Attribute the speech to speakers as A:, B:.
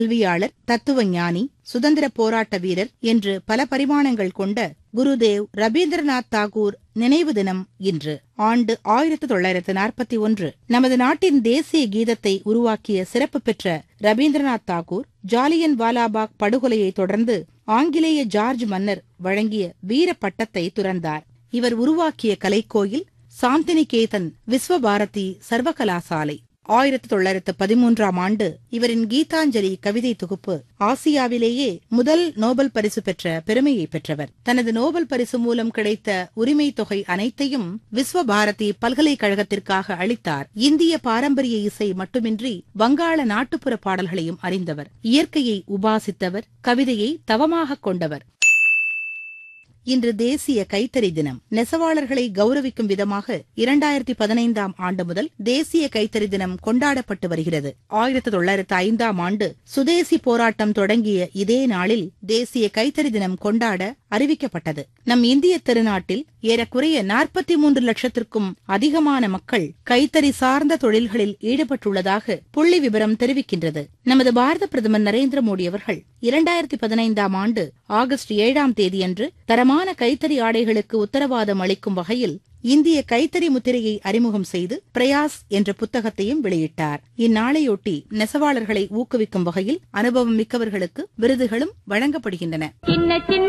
A: கல்வியாளர் தத்துவ ஞானி சுதந்திர போராட்ட வீரர் என்று பல பரிமாணங்கள் கொண்ட குருதேவ் ரவீந்திரநாத் தாகூர் நினைவு தினம் இன்று ஆண்டு ஆயிரத்து தொள்ளாயிரத்து நாற்பத்தி ஒன்று நமது நாட்டின் தேசிய கீதத்தை உருவாக்கிய சிறப்பு பெற்ற ரவீந்திரநாத் தாகூர் ஜாலியன் வாலாபாக் படுகொலையை தொடர்ந்து ஆங்கிலேய ஜார்ஜ் மன்னர் வழங்கிய வீர பட்டத்தை துறந்தார் இவர் உருவாக்கிய கலைக்கோயில் சாந்தினிகேதன் விஸ்வபாரதி சர்வகலாசாலை ஆயிரத்தி தொள்ளாயிரத்து பதிமூன்றாம் ஆண்டு இவரின் கீதாஞ்சலி கவிதை தொகுப்பு ஆசியாவிலேயே முதல் நோபல் பரிசு பெற்ற பெருமையை பெற்றவர் தனது நோபல் பரிசு மூலம் கிடைத்த உரிமை தொகை அனைத்தையும் விஸ்வபாரதி பல்கலைக்கழகத்திற்காக அளித்தார் இந்திய பாரம்பரிய இசை மட்டுமின்றி வங்காள நாட்டுப்புற பாடல்களையும் அறிந்தவர் இயற்கையை உபாசித்தவர் கவிதையை தவமாகக் கொண்டவர் இன்று தேசிய கைத்தறி தினம் நெசவாளர்களை கௌரவிக்கும் விதமாக இரண்டாயிரத்தி பதினைந்தாம் ஆண்டு முதல் தேசிய கைத்தறி தினம் கொண்டாடப்பட்டு வருகிறது ஆயிரத்தி தொள்ளாயிரத்து ஐந்தாம் ஆண்டு சுதேசி போராட்டம் தொடங்கிய இதே நாளில் தேசிய கைத்தறி தினம் கொண்டாட அறிவிக்கப்பட்டது நம் இந்திய திருநாட்டில் ஏறக்குறைய நாற்பத்தி மூன்று லட்சத்திற்கும் அதிகமான மக்கள் கைத்தறி சார்ந்த தொழில்களில் ஈடுபட்டுள்ளதாக புள்ளி விவரம் தெரிவிக்கின்றது நமது பாரத பிரதமர் நரேந்திர மோடி அவர்கள் இரண்டாயிரத்தி பதினைந்தாம் ஆண்டு ஆகஸ்ட் ஏழாம் தேதியன்று தரமான கைத்தறி ஆடைகளுக்கு உத்தரவாதம் அளிக்கும் வகையில் இந்திய கைத்தறி முத்திரையை அறிமுகம் செய்து பிரயாஸ் என்ற புத்தகத்தையும் வெளியிட்டார் இந்நாளையொட்டி நெசவாளர்களை ஊக்குவிக்கும் வகையில் அனுபவம் மிக்கவர்களுக்கு விருதுகளும் வழங்கப்படுகின்றன
B: சின்ன சின்ன